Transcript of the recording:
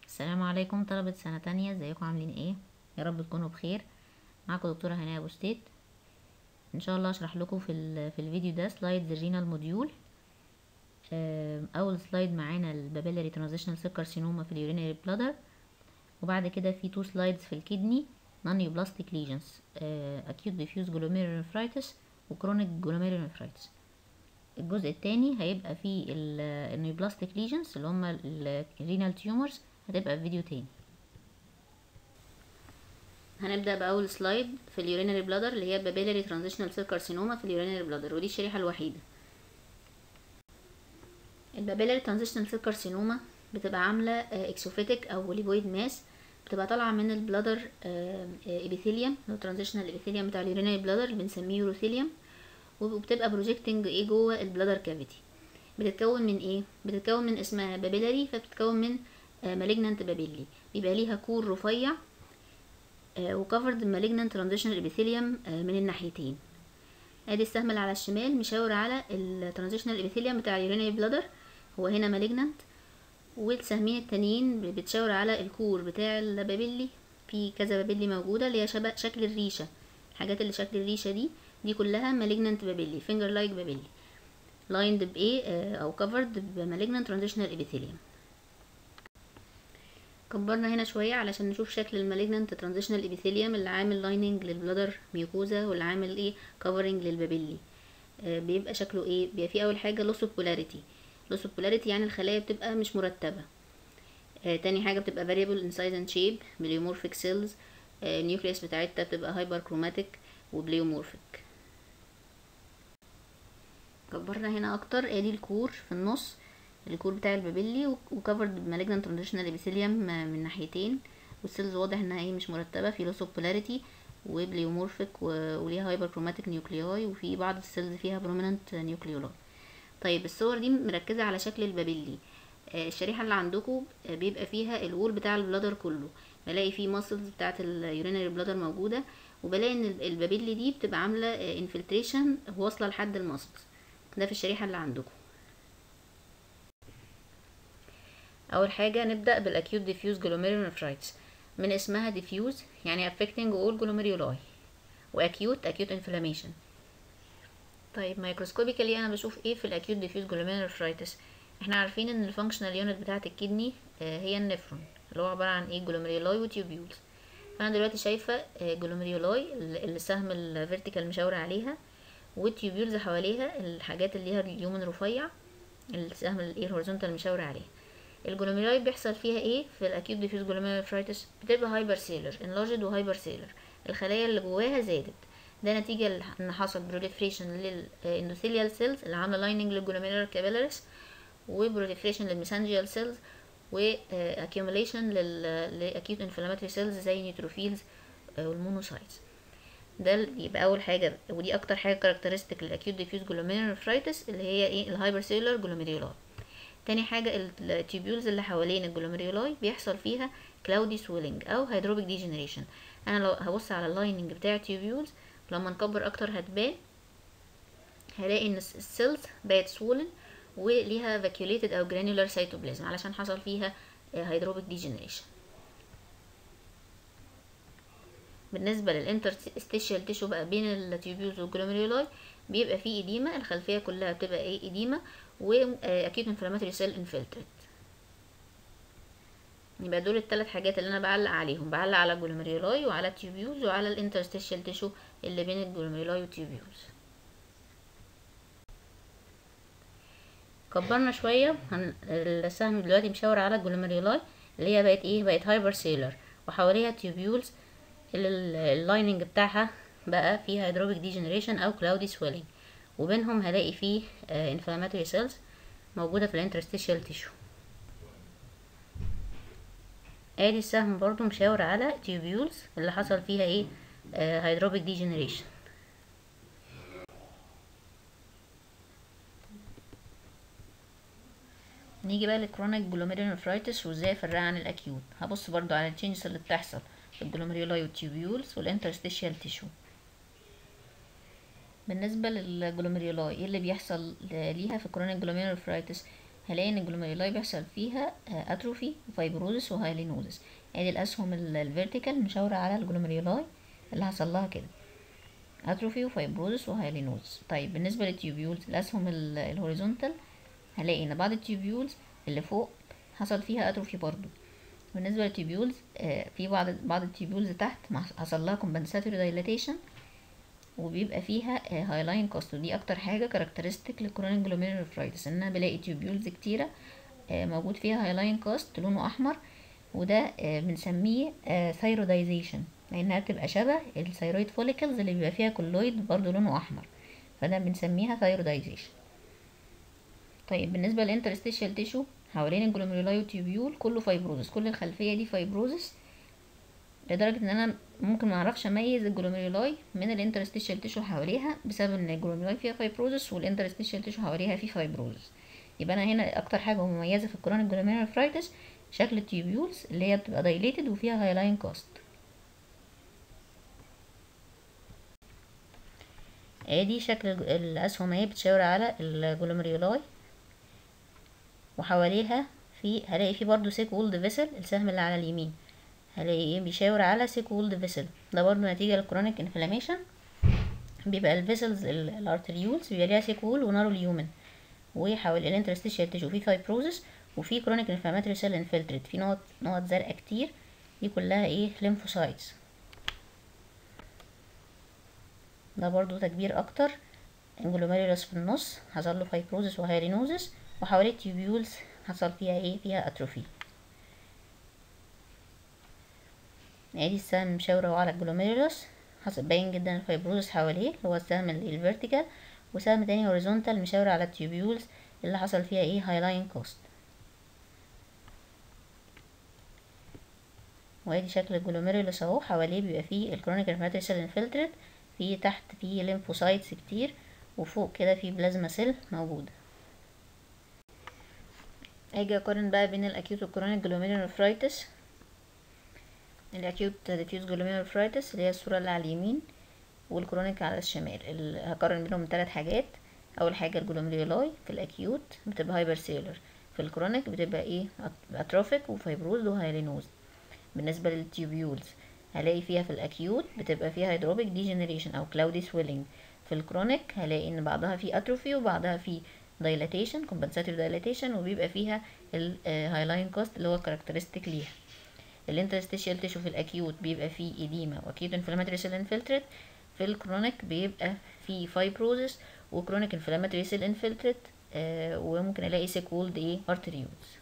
السلام عليكم طلبة سنة تانية ازيكم عاملين ايه يا رب تكونوا بخير معاكم دكتورة هناء ابو ستيت ان شاء الله اشرح لكم في ال- في الفيديو ده سلايد الرينال موديول آم، اول سلايد معانا البابيلاري ترانزيشنال سيل كارسينوما في اليورينري بلادر وبعد كده في تو سلايدز في الكدني نون يوبلاستيك ليجنز اكيوت ديفيوز جلوميرولونفرايتس وكرونيك جلوميرولونفرايتس الجزء التاني هيبقى فيه النيوبلاستيك ليجنز اللي هما الرينال تيومرز هتبقى في فيديو تاني هنبدأ بأول سلايد في اليورينري بلادر اللي هي بابيلاري ترانزيشنال سيل كارسينوما في اليورينري بلادر ودي الشريحة الوحيدة البابيلاري ترانزيشنال سيل كارسينوما بتبقى عاملة اكسوفيتك او ليبويد ماس بتبقى طالعة من البلادر ابيثيليوم اللي هو ترانزيشنال ابيثيليوم بتاع اليورينري بلادر اللي بنسميه يوروثيليوم وبتبقى بروجيكتنج ايه جوه البلادر كافيتي بتتكون من ايه بتتكون من اسمها بابيلاري فبتتكون من مالجنانت بابيلي بيبقى ليها كور رفيع وكفرد مالجنانت ترانزيشنال ابيثيليوم من الناحيتين ادي السهم اللي على الشمال مشاور على الترانزيشنال ابيثيليوم بتاع اليورينري بلادر هو هنا مالجنانت والسهمين التانيين بتشاور على الكور بتاع البابيلي في كذا بابيلي موجوده اللي هي شبه شكل الريشه الحاجات اللي شكل الريشه دي دي كلها مالجنانت بابيلي فينجر لايك بابيلي لايند بايه او كفرد بمالجنانت ترانزيشنال ابيثيليوم كبرنا هنا شويه علشان نشوف شكل المالجنانت ترانزيشنال ابيثيليوم اللي عامل لايننج للبلادر ميوكوزا واللي عامل ايه كفرنج للبابيلي آه بيبقى شكله ايه بيبقى فيه اول حاجه لوس اوف بولاريتي لوس اوف بولاريتي يعني الخلايا بتبقى مش مرتبه آه تاني حاجه بتبقى variable in size and shape بليومورفيك سيلز آه النيوكليوس بتاعتها بتبقى هايبر كروماتيك وبليومورفيك كبرنا هنا اكتر ادي الكور في النص الكور بتاع البابيلي وكفرد بمالجنانت ترانزيشنال ابيثيليوم من ناحيتين والسيلز واضح انها ايه مش مرتبه في لوس اوف بولاريتي وبليومورفيك وليها هايبر كروماتيك نيوكلياي وفي بعض السيلز فيها بروميننت نيوكليولاي طيب الصور دي مركزه على شكل البابيلي آه الشريحه اللي عندكم آه بيبقى فيها الوول بتاع البلادر كله بلاقي فيه ماسلز بتاعه اليورينري بلادر موجوده وبلاقي ان البابيلي دي بتبقى عامله انفلتريشن واصله لحد الماسلز ده في الشريحه اللي عندكم اول حاجه نبدا بالاكيوت ديفيوز جلوميرولونفرايتس من اسمها ديفيوز يعني affecting all glomeruli واكيوت اكيوت انفلاميشن طيب مايكروسكوبيكالي انا بشوف ايه في الاكيوت ديفيوز جلوميرولونفرايتس احنا عارفين ان الفانكشنال يونت بتاعه الكدني هي النفرون اللي هو عباره عن ايه جلوميرولاي وتيوبيولز فانا دلوقتي شايفه جلوميرولاي اللي السهم الفيرتيكال مشاور عليها والتيوبيولز حواليها الحاجات اللي ليها اليومن رفيع السهم الايه هوريزونتال مشاور عليها الجلوميرولاي بيحصل فيها ايه في الاكيوت ديفيوز جلوميرولونفرايتس بتبقى هايبر سيلر انلارجد وهايبر سيلر الخلايا اللي جواها زادت ده نتيجه ان حصل بروليفريشن للاندوثيليال سيلز اللي عامله لايننج للجلوميرولار كابيلاريس وبروليفريشن للميسانجيال سيلز واكيوميليشن لاكيوت انفلاماتوري سيلز زي نيوتروفيلز والمونوسايتس ده يبقى اول حاجه ودي اكتر حاجه كاركترستيك للاكيوت ديفيوز جلوميرولونفرايتس اللي هي ايه الهايبر سيلر جلوميرولاي تاني حاجة التيوبيولز اللي حوالين الجلوميرولاي بيحصل فيها كلاودي سويلنج او هيدروبيك ديجنريشن انا لو هبص على اللايننج بتاع التيوبيولز لما نكبر اكتر هتبان هلاقي ان السيلز بقت سوولن وليها فاكيوليتد او جرانيولار سيتوبلازم علشان حصل فيها هيدروبيك ديجنريشن بالنسبة للانترستيشيال تيشو بقى بين التيوبيولز والجلوميرولاي بيبقى فيه إديمة الخلفية كلها بتبقى ايه إديمة واكيد انفلاماتوري سيل انفلتريت يبقى دول الثلاث حاجات اللي انا بعلق عليهم بعلق على الجلوميرولاي وعلى التيوبيولز وعلى الانترستيشيال تيشو اللي بين الجلوميرولاي والتيوبيولز كبرنا شويه السهم دلوقتي مشاور على الجلوميرولاي اللي هي بقت ايه بقت هايبر سيلر وحواليها تيوبيولز اللي اللايننج بتاعها بقى فيه هيدروبيك ديجنريشن او كلاودي سويلنج وبينهم هلاقي فيه انفلاماتوري سيلز موجوده في الانترستيشيال تيشو ادي السهم برضو مشاور على تيوبيولز اللي حصل فيها ايه هيدروبيك ديجنريشن نيجي بقى للكرونيك جلوميرولونفرايتس وازاي افرقها عن الاكيوت هبص برضو على التشينجز اللي بتحصل في الجلوميرولاي والتيوبيولز والانترستيشيال تيشو بالنسبة للجلوميرولاي ايه اللي بيحصل ليها في كرونيك جلوميرولونفرايتس هلاقي ان الجلوميرولاي بيحصل فيها اتروفي وفايبروزس وهايلينوزس ادي الاسهم الفيرتيكال مشاورة على الجلوميرولاي اللي حصل لها كده اتروفي وفايبروزس وهايلينوزس طيب بالنسبة للتيوبيولز الاسهم الهوريزونتال هلاقي ان بعض التيوبيولز اللي فوق حصل فيها اتروفي برضو بالنسبة للتيوبيولز آه في بعض بعض التيوبيولز تحت حصل لها كومبنساتوري دايلاتيشن وبيبقى فيها هايلاين كاست ودي اكتر حاجه كاركترستيك للكرونيك جلوميرولوفرايتس ان انا بلاقي تيوبيولز كتيره موجود فيها هايلاين كاست لونه احمر وده بنسميه ثايرودايزيشن لانها بتبقى شبه الثايرويد فوليكلز اللي بيبقى فيها كولويد برضو لونه احمر فده بنسميها ثايرودايزيشن طيب بالنسبه للانترستيشال تيشو حوالين الجلوميرولاي والتيوبيول كله فايبروزس كل الخلفيه دي فايبروزس لدرجة ان انا ممكن ما اعرفش اميز الجلوميرولاي من الانترستيشال تيشو حواليها بسبب ان الجلوميرولاي فيها فايبروزس والانترستيشال تيشو حواليها فيه فايبروزس يبقى انا هنا اكتر حاجة مميزة في الكرونيك جلوميرولوفرايتس شكل التيوبيولز اللي هي بتبقى دايليتد وفيها هايلاين كاست ادي شكل الاسهم اهي بتشاور على الجلوميرولاي وحواليها في هلاقي في برضو سيك وولد فيسل السهم اللي على اليمين هلاقي ايه بيشاور على سيك وولد فيسل ده برضو نتيجة للكرونيك انفلاميشن بيبقى الفيسلز الارتريولز بيبقى ليها سيك وول ونارو اليومن وحوالي الانترستيشال تيشو في فايبروزس وفي كرونيك انفلاماتوري سيل انفلتريت في نقط نقط زرقاء كتير دي كلها ايه ليمفوسايتس ده برضو تكبير اكتر انجلوميرولوس في النص حصل له فايبروزس وهايرينوزس وحواليه تيوبيولز حصل فيها ايه فيها اتروفي ادي السهم مشاورة على الجلوميرولوس حصل باين جدا الفايبروزس حواليه اللي هو السهم الفيرتيكال وسهم تاني هوريزونتال مشاور على التيوبيولز اللي حصل فيها ايه هايلاين كوست وادي شكل الجلوميرولوس اهو حواليه بيبقى فيه الكرونيك انفلاماتوري سيل انفلتريت في تحت فيه ليمفوسايتس كتير وفوق كده في بلازما سيل موجوده اجي اقارن بقى بين الاكيوت والكرونيك جلوميرولوفرايتس الاكيوت ديفيوز جلوميرولوفرايتس اللي هي الصوره اللي على اليمين والكرونيك على الشمال هقارن بينهم ثلاث حاجات اول حاجه الجلوميرولاي في الاكيوت بتبقى هايبر سيلر في الكرونيك بتبقى ايه اتروفيك وفايبروز وهايلينوز بالنسبه للتيوبيولز هلاقي فيها في الاكيوت بتبقى فيها هيدروبيك ديجنريشن او كلاودي سويلنج في الكرونيك هلاقي ان بعضها فيه اتروفي وبعضها فيه دايلاتيشن كومبنساتوري دايلاتيشن وبيبقى فيها الهايلاين كوست اللي هو كاركترستيك ليها الانترستيشيال تيشو في الاكيوت بيبقى فيه ايديما واكيوت انفلاماتوري سيل انفلتريت في الكرونيك بيبقى فيه فايبروزس وكرونيك انفلاماتوري سيل انفلتريت آه وممكن الاقي سيك وولد ايه ارتريولز